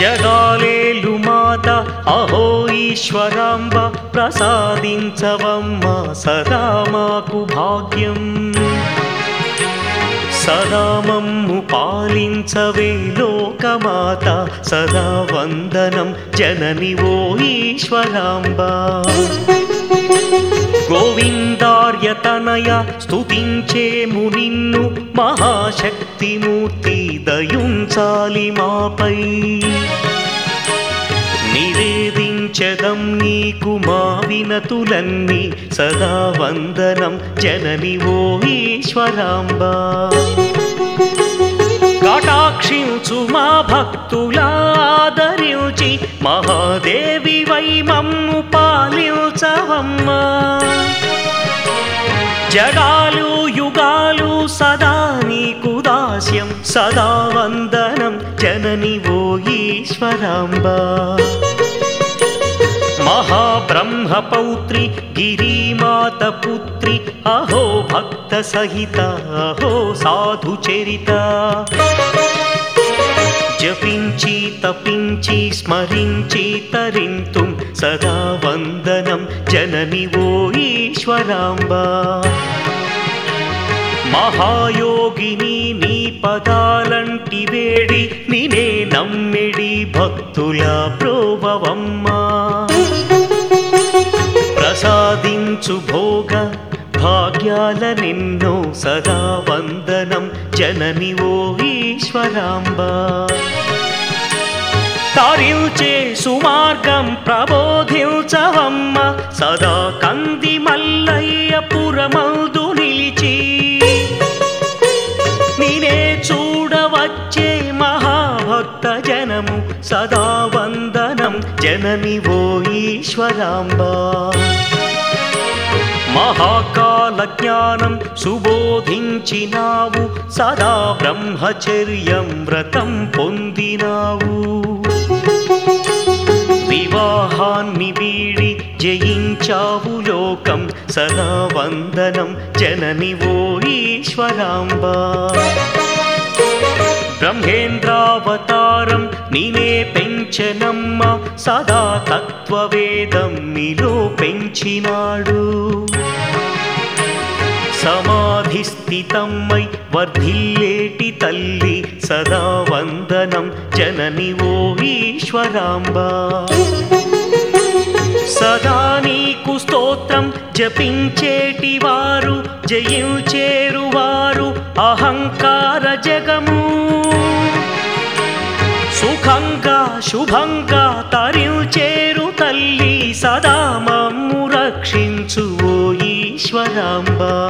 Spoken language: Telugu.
జగాలేలు మాత అహో ఈశ్వరాంబ ప్రసాదించవమ్మ సదా మాకు భాగ్యం సదా మమ్ము పాలించవే లోకమాత సదా వందనం జనని ఓ ఈశ్వరాంబ గోవిందార్యతనయ స్తుతించేము నిన్ను మహాశక్తిమూర్తి దయుంచాలి మాపై నివేదించదం నీకు మా వినతులన్నీ సదా వందనం జనని ఓ ఈశ్వరాంబ కటాక్షించు మా భక్తులాదరించి మహాదేవి వై మమ్ము పాలించవమ్మా జగాలు యుగాలు సదా నీకు దాస్యం సదా వందనం జనని ఓ ఈశ్వరాంబ మహాబ్రహ్మ పౌత్రి గిరిమాత పుత్రి అహో భక్త సహిత అహో సాధు చరిత జపించి తపించి స్మరించి తరింతుం సదా వందనం జనని ఓ ఈశ్వరాంబ మహాయోగిని నీ పదాలంటి వేడి నినే నమ్మిడి భక్తుల ప్రోభవమ్మా ప్రసాదించు భోగ భాగ్యాల నిన్నో సదా వందనం జనని ఓ ఈశ్వరాంబ తరిల్చే సుమార్గం ప్రబోధించవమ్మ సదా కంది మల్లయ్య పురమౌదు నిలిచి నేనే చూడవచ్చే మహాభక్త జనము సదా వందనం జనని ఓ ఈశ్వరాంబ మహాకాల జ్ఞానం సుబోధించినావు సదా బ్రహ్మచర్యం వ్రతం పొందినావు వివాహాన్ని వీడి జయించావు లోకం సదా వందనం జనని ఓ ఈశ్వరాంబ బ్రహ్మేంద్రావతారం నినే పెంచనమ్మ సదా తత్వవేదం నిలో పెంచినాడు సమాధి స్థితమ్మై వర్ధిల్లేటి తల్లి సదా వందనం జనని ఓ ఈశ్వరాంబ సదా నీకు స్తోత్రం జపించేటి వారు జయించేరు వారు అహంకార జగము సుఖంగా శుభంగా తరించేరు తల్లి సదా మమ్ము రక్షించు ఓ ఈశ్వరాంబ